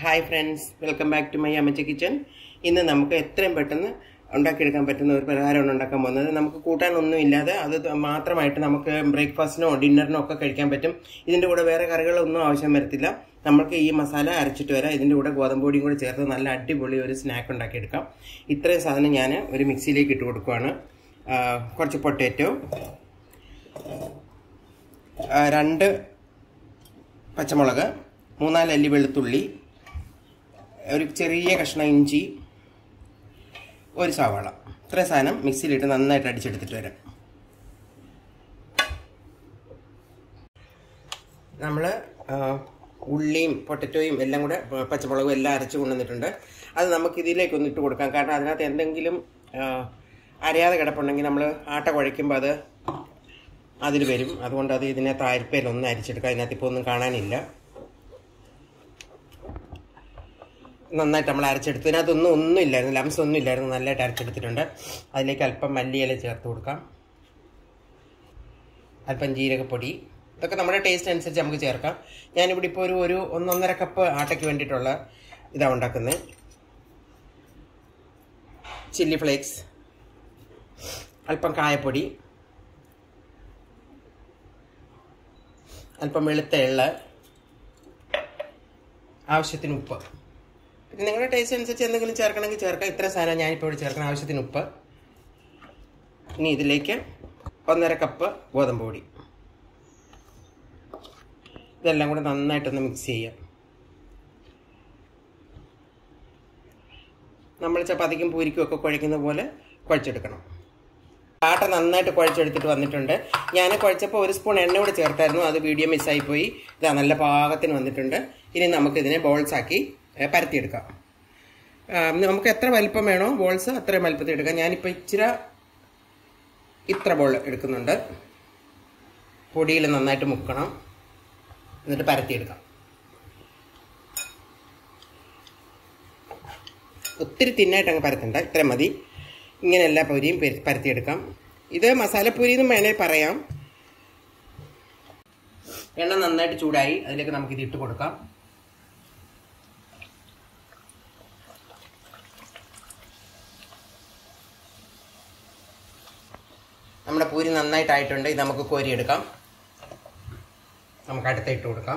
hi friends welcome back to my അമ്മച്ച kitchen ഇന്ന് നമുക്ക് എത്രയും പെട്ടെന്ന് ഉണ്ടാക്കിയെടുക്കാൻ പറ്റുന്ന ഒരു പലഹാരമാണ് ഉണ്ടാക്കാൻ പോകുന്നത് നമുക്ക് കൂട്ടാനൊന്നും ഇല്ലാതെ അത് മാത്രമായിട്ട് നമുക്ക് ബ്രേക്ക്ഫാസ്റ്റിനോ ഡിന്നറിനോ ഒക്കെ കഴിക്കാൻ പറ്റും ഇതിൻ്റെ കൂടെ വേറെ കറികളൊന്നും ആവശ്യം വരത്തില്ല നമുക്ക് ഈ മസാല അരച്ചിട്ട് വരാം ഇതിൻ്റെ കൂടെ ഗോതമ്പ് പൊടിയും കൂടെ ചേർത്ത് നല്ല അടിപൊളി ഒരു സ്നാക്ക് ഉണ്ടാക്കിയെടുക്കാം ഇത്രയും സാധനം ഞാൻ ഒരു മിക്സിയിലേക്ക് ഇട്ട് കൊടുക്കുവാണ് ആ, കുറച്ച് പൊട്ടേറ്റോ ആ, രണ്ട് പച്ചമുളക് മൂന്നാല് അല്ലി വെളുത്തുള്ളി ഒരു ചെറിയ കഷ്ണം ഇഞ്ചി ഒരു സവാള ഇത്രയും സാധനം മിക്സിയിലിട്ട് നന്നായിട്ട് അടിച്ചെടുത്തിട്ട് വരാം നമ്മൾ ഉള്ളിയും പൊട്ടറ്റോയും എല്ലാം കൂടെ പ- പച്ചമുളകും എല്ലാം അരച്ച് കൊണ്ടുവന്നിട്ടുണ്ട് അത് നമുക്ക് ഇതിലേക്കൊന്ന് ഇട്ട് കൊടുക്കാം കാരണം അതിനകത്ത് എന്തെങ്കിലും ആ, അരയാതെ കിടപ്പുണ്ടെങ്കിൽ നമ്മൾ ആട്ട കുഴയ്ക്കുമ്പോൾ അത് അതിൽ വരും അതുകൊണ്ട് അത് ഇതിനകത്ത് അരിപ്പയിലൊന്നും അരിച്ചെടുക്കാം അതിനകത്ത് ഇപ്പോൾ ഒന്നും കാണാനില്ല നന്നായിട്ട് നമ്മൾ അരച്ചെടുത്തു ഇതിനകത്തൊന്നും ഒന്നും ഇല്ലായിരുന്നു ലംസ് ഒന്നും ഇല്ലായിരുന്നു നല്ലതായിട്ട് അരച്ചെടുത്തിട്ടുണ്ട് അതിലേക്ക് അല്പം മല്ലിയില ചേർത്ത് കൊടുക്കാം അല്പം ജീരകപ്പൊടി ഇതൊക്കെ നമ്മുടെ ടേസ്റ്റ് അനുസരിച്ച് നമുക്ക് ചേർക്കാം ഞാനിവിടെ ഇപ്പോൾ ഒരു ഒരു ഒന്നൊന്നര കപ്പ് ആട്ടയ്ക്ക് വേണ്ടിയിട്ടുള്ള ഇതാണ് ഉണ്ടാക്കുന്നത് ചില്ലി ഫ്ലേക്സ് അല്പം കായപ്പൊടി അല്പം വെളുത്ത എള്ള് ആവശ്യത്തിന് ഉപ്പ് പിന്നെ നിങ്ങളുടെ ടേസ്റ്റ് അനുസരിച്ച് എന്തെങ്കിലും ചേർക്കണമെങ്കിൽ ചേർക്കാം ഇത്ര സാധനം ഞാനിപ്പോൾ ഇവിടെ ചേർക്കണം ആവശ്യത്തിന് ഉപ്പ് ഇനി ഇതിലേക്ക് ഒന്നര കപ്പ് ഗോതമ്പ് പൊടി ഇതെല്ലാം കൂടെ നന്നായിട്ടൊന്ന് മിക്സ് ചെയ്യാം നമ്മൾ ചപ്പാത്തിക്കും പൂരിക്കും ഒക്കെ കുഴയ്ക്കുന്ന പോലെ കുഴച്ചെടുക്കണം ആട്ട നന്നായിട്ട് കുഴച്ചെടുത്തിട്ട് വന്നിട്ടുണ്ട് ഞാൻ കുഴച്ചപ്പോൾ ഒരു സ്പൂൺ എണ്ണ കൂടെ ചേർത്തായിരുന്നു അത് വീഡിയോ മിസ്സായിപ്പോയി ഇതാ നല്ല പാകത്തിന് വന്നിട്ടുണ്ട് ഇനി നമുക്കിതിനെ ബോൾസ് ആക്കി ഏ, പരത്തിയെടുക്കാം ആ, നമുക്ക് എത്ര വലിപ്പം വേണോ ബോൾസ് അത്രയും വലിപ്പത്തിൽ എടുക്കാം ഞാനിപ്പോൾ ഇച്ചിരി ഇത്ര ബോൾ എടുക്കുന്നുണ്ട് പൊടിയിൽ നന്നായിട്ട് മുക്കണം എന്നിട്ട് പരത്തിയെടുക്കാം ഒത്തിരി തിന്നായിട്ട് അങ്ങ് പരത്തണ്ട ഇത്രയും മതി ഇങ്ങനെ എല്ലാ പൊരിയും പെര- പരത്തിയെടുക്കാം ഇത് മസാലപ്പൂരി എന്നും വേണേ പറയാം എണ്ണ നന്നായിട്ട് ചൂടായി അതിലേക്ക് നമുക്ക് ഇത് ഇട്ട് കൊടുക്കാം നമ്മുടെ പൂരി നന്നായിട്ടായിട്ടുണ്ട് ഇത് നമുക്ക് കോരിയെടുക്കാം നമുക്ക് അടുത്ത ഇട്ട് കൊടുക്കാം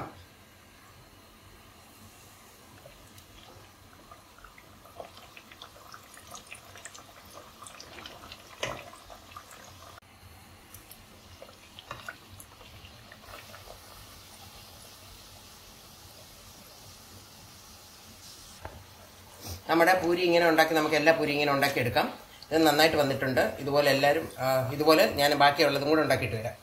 നമ്മുടെ പൂരി ഇങ്ങനെ ഉണ്ടാക്കി നമുക്ക് എല്ലാ പൂരി ഇങ്ങനെ ഉണ്ടാക്കി എടുക്കാം ഇത് നന്നായിട്ട് വന്നിട്ടുണ്ട് ഇതുപോലെ എല്ലാവരും ആ, ഇതുപോലെ ഞാൻ ബാക്കിയുള്ളതും കൂടെ ഉണ്ടാക്കിയിട്ട് വരാം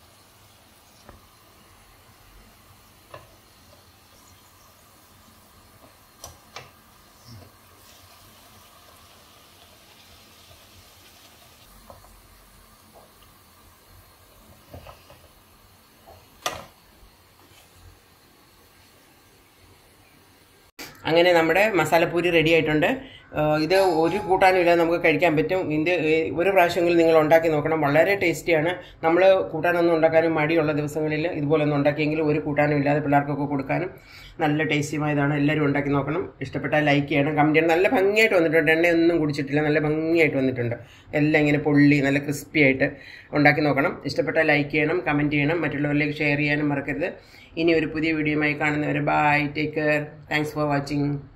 അങ്ങനെ നമ്മുടെ മസാലപ്പൂരി റെഡി ആയിട്ടുണ്ട് ഏഹ് ഇത് ഒരു കൂട്ടാനും ഇല്ലാതെ നമുക്ക് കഴിക്കാൻ പറ്റും ഇത് ഏഹ് ഒരു പ്രാവശ്യമെങ്കിലും നിങ്ങൾ ഉണ്ടാക്കി നോക്കണം വളരെ ടേസ്റ്റിയാണ് നമ്മൾ കൂട്ടാനൊന്നും ഉണ്ടാക്കാനും മടിയുള്ള ദിവസങ്ങളിൽ ഇതുപോലൊന്നും ഉണ്ടാക്കിയെങ്കിൽ ഒരു കൂട്ടാനും ഇല്ലാതെ പിള്ളേർക്കൊക്കെ കൊടുക്കാനും നല്ല ടേസ്റ്റിയുമായതാണ് എല്ലാവരും ഉണ്ടാക്കി നോക്കണം ഇഷ്ടപ്പെട്ടാൽ ലൈക്ക് ചെയ്യണം കമൻറ്റ് ചെയ്യണം നല്ല ഭംഗിയായിട്ട് വന്നിട്ടുണ്ട് എണ്ണയൊന്നും കുടിച്ചിട്ടില്ല നല്ല ഭംഗിയായിട്ട് വന്നിട്ടുണ്ട് എല്ലാം ഇങ്ങനെ പൊള്ളി നല്ല ക്രിസ്പി ആയിട്ട് ഉണ്ടാക്കി നോക്കണം ഇഷ്ടപ്പെട്ടാൽ ലൈക്ക് ചെയ്യണം കമൻറ്റ് ചെയ്യണം മറ്റുള്ളവരിലേക്ക് ഷെയർ ചെയ്യാനും മറക്കരുത് ഇനി ഒരു പുതിയ വീഡിയോയുമായി കാണുന്നവരെ bye take care thanks for watching